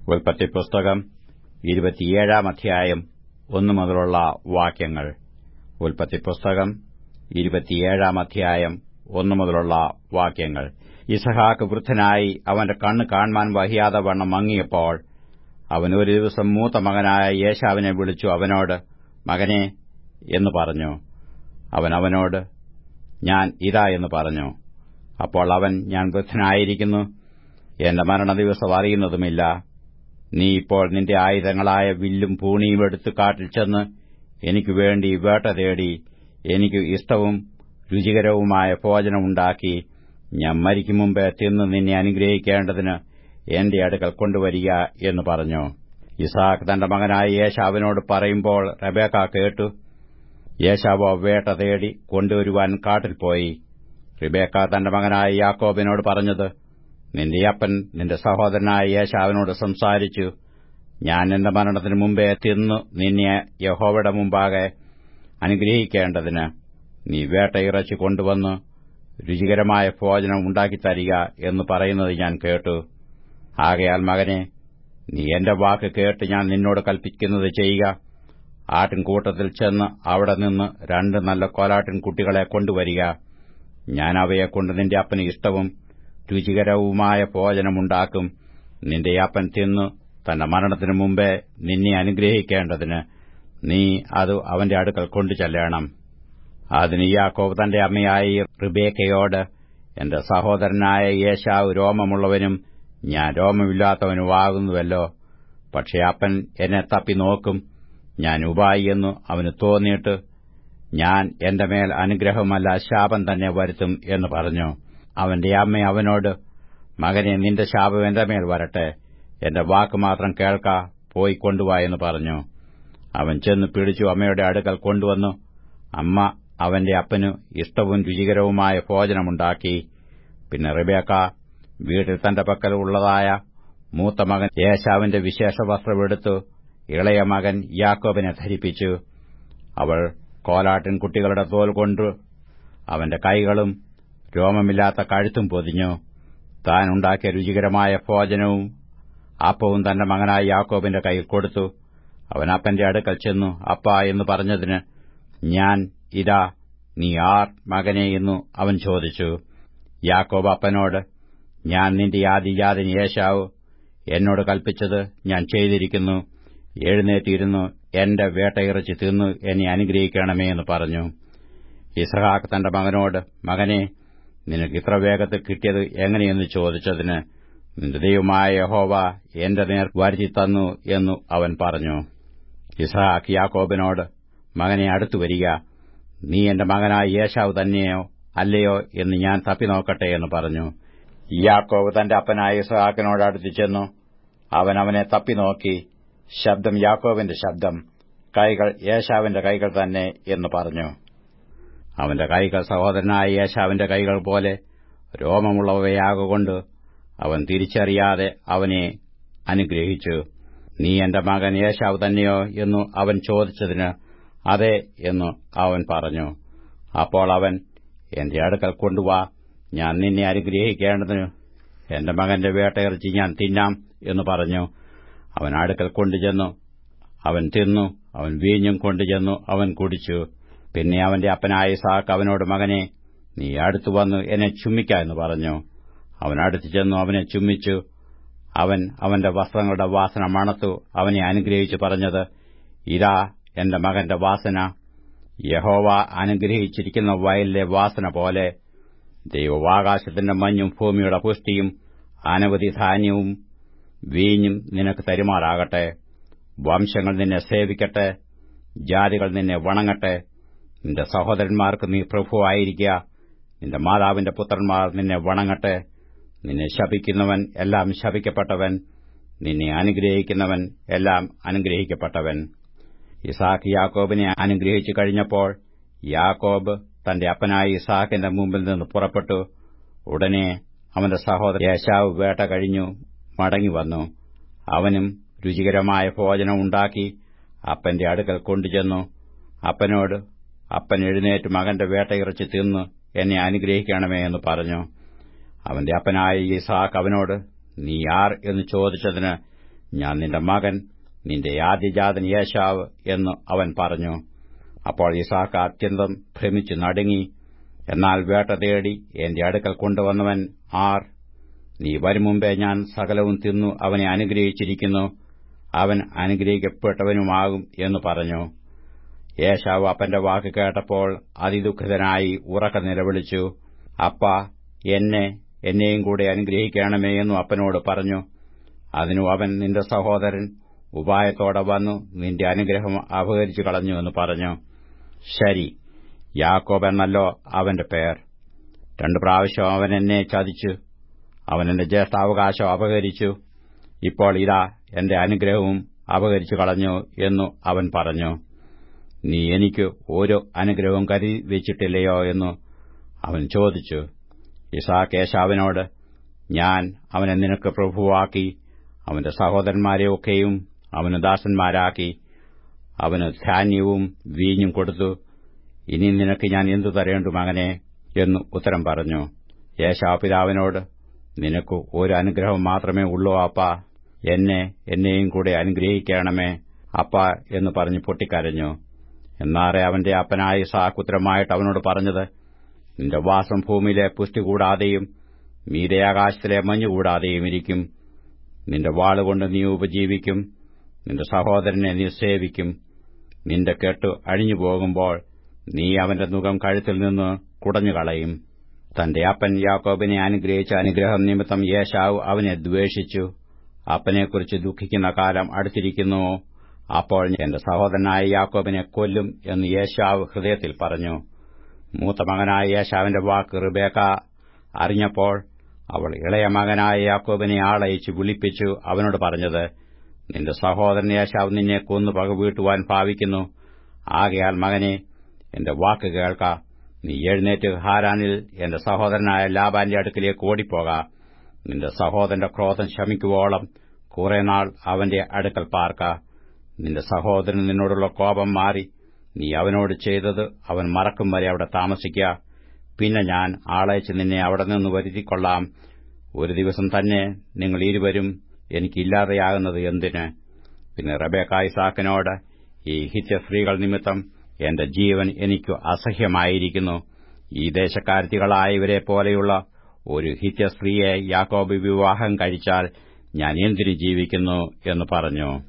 ഉൽപ്പത്തി പുസ്തകം ഇരുപത്തിയേഴാം അധ്യായം ഒന്നു മുതലുള്ള വാക്യങ്ങൾ ഉൽപ്പത്തി പുസ്തകം ഇരുപത്തിയേഴാം അധ്യായം ഒന്നു മുതലുള്ള വാക്യങ്ങൾ ഇസഹാക്ക് വൃദ്ധനായി അവന്റെ കണ്ണ് കാണുവാൻ വഹിയാതെ വണ്ണം മങ്ങിയപ്പോൾ അവൻ ഒരു ദിവസം മൂത്ത മകനായ യേശാവിനെ വിളിച്ചു അവനോട് മകനെ എന്ന് പറഞ്ഞു അവൻ അവനോട് ഞാൻ ഇതാ എന്ന് പറഞ്ഞു അപ്പോൾ അവൻ ഞാൻ വൃദ്ധനായിരിക്കുന്നു എന്റെ മരണദിവസം അറിയുന്നതുമില്ല നീ ഇപ്പോൾ നിന്റെ ആയുധങ്ങളായ വില്ലും പൂണിയും എടുത്ത് കാട്ടിൽ ചെന്ന് എനിക്ക് വേണ്ടി വേട്ട തേടി എനിക്ക് ഇഷ്ടവും രുചികരവുമായ ഭോജനമുണ്ടാക്കി ഞാൻ മരിക്കും മുമ്പേ തിന്ന് നിന്നെ അനുഗ്രഹിക്കേണ്ടതിന് എന്റെ അടുക്കൽ കൊണ്ടുവരിക എന്ന് പറഞ്ഞു ഇസാഖ് തന്റെ മകനായ യേശാവിനോട് പറയുമ്പോൾ റബേക്ക കേട്ടു യേശാവോ വേട്ട തേടി കൊണ്ടുവരുവാൻ കാട്ടിൽ പോയി റിബേക്ക തന്റെ മകനായ യാക്കോബിനോട് പറഞ്ഞത് നിന്റെ അപ്പൻ നിന്റെ സഹോദരനായ യേശാവിനോട് സംസാരിച്ചു ഞാൻ എന്റെ മരണത്തിന് മുമ്പേ തിന്നു നിന്നെ യഹോവയുടെ മുമ്പാകെ അനുഗ്രഹിക്കേണ്ടതിന് നീ വേട്ടയിറച്ചി കൊണ്ടുവന്ന് രുചികരമായ ഭോജനം ഉണ്ടാക്കിത്തരിക എന്ന് പറയുന്നത് ഞാൻ കേട്ടു ആകയാൽ മകനെ നീ എന്റെ വാക്ക് കേട്ട് ഞാൻ നിന്നോട് കൽപ്പിക്കുന്നത് ചെയ്യുക ആട്ടിൻകൂട്ടത്തിൽ ചെന്ന് അവിടെ നിന്ന് രണ്ട് നല്ല കോലാട്ടിൻകുട്ടികളെ കൊണ്ടുവരിക ഞാൻ അവയെക്കൊണ്ട് നിന്റെ അപ്പന് ഇഷ്ടവും രുചികരവുമായ ഭോജനമുണ്ടാക്കും നിന്റെ അപ്പൻ തിന്നു തന്റെ മരണത്തിനു മുമ്പേ നിന്നെ അനുഗ്രഹിക്കേണ്ടതിന് നീ അത് അവന്റെ അടുക്കൽ കൊണ്ടു ചെല്ലണം അതിന് യാക്കോബ് തന്റെ അമ്മയായ റിബേക്കയോട് എന്റെ സഹോദരനായ യേശാവ് രോമമുള്ളവനും ഞാൻ രോമമില്ലാത്തവനുമാകുന്നുവല്ലോ പക്ഷേ അപ്പൻ എന്നെ തപ്പി നോക്കും ഞാൻ ഉപായി എന്നു അവന് തോന്നിയിട്ട് ഞാൻ എന്റെ മേൽ അനുഗ്രഹമല്ല ശാപം തന്നെ വരുത്തും എന്ന് പറഞ്ഞു അവന്റെ അമ്മ അവനോട് മകനെ നിന്റെ ശാപം എന്റെ മേൽ വരട്ടെ എന്റെ വാക്ക് മാത്രം കേൾക്ക പോയി കൊണ്ടുവാ എന്ന് പറഞ്ഞു അവൻ ചെന്ന് പിടിച്ചു അമ്മയുടെ അടുക്കൽ കൊണ്ടുവന്നു അമ്മ അവന്റെ അപ്പനു ഇഷ്ടവും രുചികരവുമായ ഭോജനമുണ്ടാക്കി പിന്നെ റിബേക്ക വീട്ടിൽ തന്റെ പക്കൽ ഉള്ളതായ മൂത്ത മകൻ യേശാവിന്റെ വിശേഷ വസ്ത്രമെടുത്തു ഇളയ മകൻ യാക്കോബിനെ ധരിപ്പിച്ചു അവൾ കോലാട്ടിൻ കുട്ടികളുടെ തോൽ കൊണ്ടു അവന്റെ കൈകളും രോമമില്ലാത്ത കഴുത്തും പൊതിഞ്ഞു താൻ ഉണ്ടാക്കിയ രുചികരമായ ഭോജനവും അപ്പവും തന്റെ മകനായ യാക്കോബിന്റെ കൈയിൽ കൊടുത്തു അവൻ അപ്പന്റെ അടുക്കൽ ചെന്നു അപ്പ എന്ന് പറഞ്ഞതിന് ഞാൻ ഇതാ നീ ആർ മകനെ എന്നു അവൻ ചോദിച്ചു യാക്കോബ് അപ്പനോട് ഞാൻ നിന്റെ ആദിജാതൻ യേശാവ് എന്നോട് കൽപ്പിച്ചത് ഞാൻ ചെയ്തിരിക്കുന്നു എഴുന്നേറ്റിരുന്നു എന്റെ വേട്ടയിറച്ചി തിന്നു എന്നെ അനുഗ്രഹിക്കണമേ എന്ന് പറഞ്ഞു ഇസഹാക്ക് തന്റെ മകനോട് മകനെ നിനക്ക് ഇത്ര വേഗത്തിൽ കിട്ടിയത് എങ്ങനെയെന്ന് ചോദിച്ചതിന് നിന്റെ ദൈവമായ യഹോവ എന്റെ നേർ വരുത്തി തന്നു എന്നു അവൻ പറഞ്ഞു ഇസഹാക്ക് യാക്കോബിനോട് മകനെ അടുത്തു വരിക നീ എന്റെ മകനായ യേശാവ് തന്നെയോ അല്ലയോ എന്ന് ഞാൻ തപ്പി നോക്കട്ടെ എന്ന് പറഞ്ഞു യാക്കോബ് തന്റെ അപ്പനായ ഇസഹാക്കിനോട് അടുത്തു ചെന്നു അവൻ അവനെ തപ്പി നോക്കി ശബ്ദം യാക്കോബിന്റെ ശബ്ദം കൈകൾ യേശാവിന്റെ കൈകൾ തന്നെ എന്ന് പറഞ്ഞു അവന്റെ കൈകൾ സഹോദരനായ യേശാവിന്റെ കൈകൾ പോലെ രോമമുള്ളവയാകൊണ്ട് അവൻ തിരിച്ചറിയാതെ അവനെ അനുഗ്രഹിച്ചു നീ എന്റെ മകൻ യേശാവ് തന്നെയോ എന്നു അവൻ ചോദിച്ചതിന് അതെ എന്നു അവൻ പറഞ്ഞു അപ്പോൾ അവൻ എന്റെ അടുക്കൽ കൊണ്ടുവാ ഞാൻ നിന്നെ അനുഗ്രഹിക്കേണ്ടതിന് എന്റെ മകന്റെ വേട്ടയിറച്ചി ഞാൻ തിന്നാം എന്ന് പറഞ്ഞു അവൻ അടുക്കൽ കൊണ്ടുചെന്നു അവൻ തിന്നു അവൻ വീഞ്ഞും കൊണ്ടുചെന്നു അവൻ കുടിച്ചു പിന്നെ അവന്റെ അപ്പനായ സാക്ക് അവനോട് മകനെ നീ അടുത്തു വന്ന് എന്നെ ചുമ്മിക്ക എന്ന് പറഞ്ഞു അവൻ അടുത്തു ചെന്നു അവനെ ചുമ്മിച്ചു അവൻ അവന്റെ വസ്ത്രങ്ങളുടെ വാസന മണത്തു അവനെ അനുഗ്രഹിച്ചു പറഞ്ഞത് ഇതാ എന്റെ മകന്റെ വാസന യഹോവ അനുഗ്രഹിച്ചിരിക്കുന്ന വയലിലെ വാസന പോലെ ദൈവവാകാശത്തിന്റെ മഞ്ഞും ഭൂമിയുടെ പുഷ്ടിയും അനവധി ധാന്യവും വീഞ്ഞും നിനക്ക് തരുമാറാകട്ടെ വംശങ്ങൾ നിന്നെ സേവിക്കട്ടെ ജാതികൾ നിന്നെ വണങ്ങട്ടെ നിന്റെ സഹോദരന്മാർക്ക് നീ പ്രഭുവായിരിക്കുക നിന്റെ മാതാവിന്റെ പുത്രന്മാർ നിന്നെ വണങ്ങട്ടെ നിന്നെ ശപിക്കുന്നവൻ എല്ലാം ശപിക്കപ്പെട്ടവൻ നിന്നെ അനുഗ്രഹിക്കുന്നവൻ എല്ലാം അനുഗ്രഹിക്കപ്പെട്ടവൻ ഇസാഖ് യാക്കോബിനെ അനുഗ്രഹിച്ചു കഴിഞ്ഞപ്പോൾ യാക്കോബ് തന്റെ അപ്പനായ ഇസാഖിന്റെ മുമ്പിൽ നിന്ന് പുറപ്പെട്ടു ഉടനെ അവന്റെ സഹോദരൻ യേശാവ് വേട്ട കഴിഞ്ഞു മടങ്ങിവന്നു അവനും രുചികരമായ ഭോജനം ഉണ്ടാക്കി അപ്പന്റെ അടുക്കൽ കൊണ്ടുചെന്നു അപ്പനോട് അപ്പൻ എഴുന്നേറ്റ് മകന്റെ വേട്ടയിറച്ചി തിന്ന് എന്നെ അനുഗ്രഹിക്കണമേ എന്ന് പറഞ്ഞു അവന്റെ അപ്പനായ ഇസാഖ് അവനോട് നീ ആർ എന്ന് ചോദിച്ചതിന് ഞാൻ നിന്റെ മകൻ നിന്റെ ആദ്യജാതൻ യേശാവ് എന്ന് അവൻ പറഞ്ഞു അപ്പോൾ ഇസാക്ക് അത്യന്തം ഭ്രമിച്ചു നടുങ്ങി എന്നാൽ വേട്ട തേടി എന്റെ അടുക്കൽ കൊണ്ടുവന്നവൻ ആർ നീ വരും മുമ്പേ ഞാൻ സകലവും തിന്നു അവനെ അനുഗ്രഹിച്ചിരിക്കുന്നു അവൻ അനുഗ്രഹിക്കപ്പെട്ടവനുമാകും എന്ന് പറഞ്ഞു യേശാവ് അപ്പന്റെ വാക്ക് കേട്ടപ്പോൾ അതിദുഃഖിതനായി ഉറക്ക നിലവിളിച്ചു അപ്പ എന്നെ എന്നെയും കൂടെ അനുഗ്രഹിക്കണമേ എന്നു അപ്പനോട് പറഞ്ഞു അതിനു അവൻ നിന്റെ സഹോദരൻ ഉപായത്തോടെ വന്നു നിന്റെ അനുഗ്രഹം അപഹരിച്ചു കളഞ്ഞു എന്ന് പറഞ്ഞു ശരി യാക്കോബ് എന്നല്ലോ അവന്റെ പേർ രണ്ടു പ്രാവശ്യം അവൻ എന്നെ ചതിച്ചു അവൻ എന്റെ ജ്യേഷ്ഠാവകാശം അപഹരിച്ചു ഇപ്പോൾ ഇതാ എന്റെ അനുഗ്രഹവും അപഹരിച്ചു കളഞ്ഞു എന്നു അവൻ പറഞ്ഞു നീ എനിക്ക് ഓരോ അനുഗ്രഹവും കരുതി വെച്ചിട്ടില്ലയോ എന്നു അവൻ ചോദിച്ചു ഇസാക്ക് യേശാവിനോട് ഞാൻ അവനെ നിനക്ക് പ്രഭുവാക്കി അവന്റെ സഹോദരന്മാരെയൊക്കെയും അവന് ദാസന്മാരാക്കി അവന് ധാന്യവും വീഞ്ഞും കൊടുത്തു ഇനി നിനക്ക് ഞാൻ എന്തു തരേണ്ടു മകനെ എന്ന് ഉത്തരം പറഞ്ഞു യേശാ പിതാവിനോട് നിനക്ക് ഒരു അനുഗ്രഹം മാത്രമേ ഉള്ളൂ അപ്പ എന്നെ എന്നെയും കൂടെ അനുഗ്രഹിക്കണമേ അപ്പ എന്ന് പറഞ്ഞു പൊട്ടിക്കരഞ്ഞു എന്നാറെ അവന്റെ അപ്പനായ സാക്കുത്തരമായിട്ട് അവനോട് പറഞ്ഞത് നിന്റെ വാസം ഭൂമിയിലെ പുഷ്ടി കൂടാതെയും മീതെ ആകാശത്തിലെ മഞ്ഞുകൂടാതെയും ഇരിക്കും നിന്റെ വാളുകൊണ്ട് നീ ഉപജീവിക്കും നിന്റെ സഹോദരനെ നീ സേവിക്കും നിന്റെ കെട്ട് അഴിഞ്ഞു പോകുമ്പോൾ നീ അവന്റെ മുഖം കഴുത്തിൽ നിന്ന് കുടഞ്ഞുകളയും തന്റെ അപ്പൻ യാക്കോബിനെ അനുഗ്രഹിച്ച അനുഗ്രഹം നിമിത്തം യേശാവ് അവനെ ദ്വേഷിച്ചു അപ്പനെക്കുറിച്ച് ദുഃഖിക്കുന്ന കാലം അടുത്തിരിക്കുന്നുവോ അപ്പോൾ എന്റെ സഹോദരനായ യാക്കോബിനെ കൊല്ലും എന്ന് യേശാവ് ഹൃദയത്തിൽ പറഞ്ഞു മൂത്ത മകനായ യേശാവിന്റെ വാക്ക് റിബേക്ക അറിഞ്ഞപ്പോൾ അവൾ ഇളയ മകനായ യാക്കോബിനെ ആളയച്ച് വിളിപ്പിച്ചു അവനോട് പറഞ്ഞത് നിന്റെ സഹോദരൻ യേശാവ് നിന്നെ കൊന്നു പകവീട്ടുവാൻ ഭാവിക്കുന്നു ആകയാൽ മകനെ എന്റെ വാക്ക് കേൾക്ക നീ എഴുന്നേറ്റ് ഹാരാനിൽ എന്റെ സഹോദരനായ ലാബാന്റെ അടുക്കിലേക്ക് ഓടിപ്പോക നിന്റെ സഹോദരന്റെ ക്രോധം ശമിക്കുവോളം കുറെ നാൾ അവന്റെ അടുക്കൽ പാർക്ക നിന്റെ സഹോദരൻ നിന്നോടുള്ള കോപം മാറി നീ അവനോട് ചെയ്തത് അവൻ മറക്കും വരെ അവിടെ താമസിക്കുക പിന്നെ ഞാൻ ആളയച്ച് നിന്നെ അവിടെ നിന്ന് വരുത്തിക്കൊള്ളാം ഒരു ദിവസം തന്നെ നിങ്ങൾ ഇരുവരും എനിക്കില്ലാതെയാകുന്നത് എന്തിന് പിന്നെ റബേക്ക ഇസാക്കിനോട് ഈ ഹിത്യ സ്ത്രീകൾ നിമിത്തം എന്റെ ജീവൻ എനിക്കു അസഹ്യമായിരിക്കുന്നു ഈ ദേശക്കാരത്തികളായവരെ പോലെയുള്ള ഒരു ഹിത്യ സ്ത്രീയെ യാക്കോബ് വിവാഹം കഴിച്ചാൽ ഞാൻ എന്തിനു ജീവിക്കുന്നു എന്ന് പറഞ്ഞു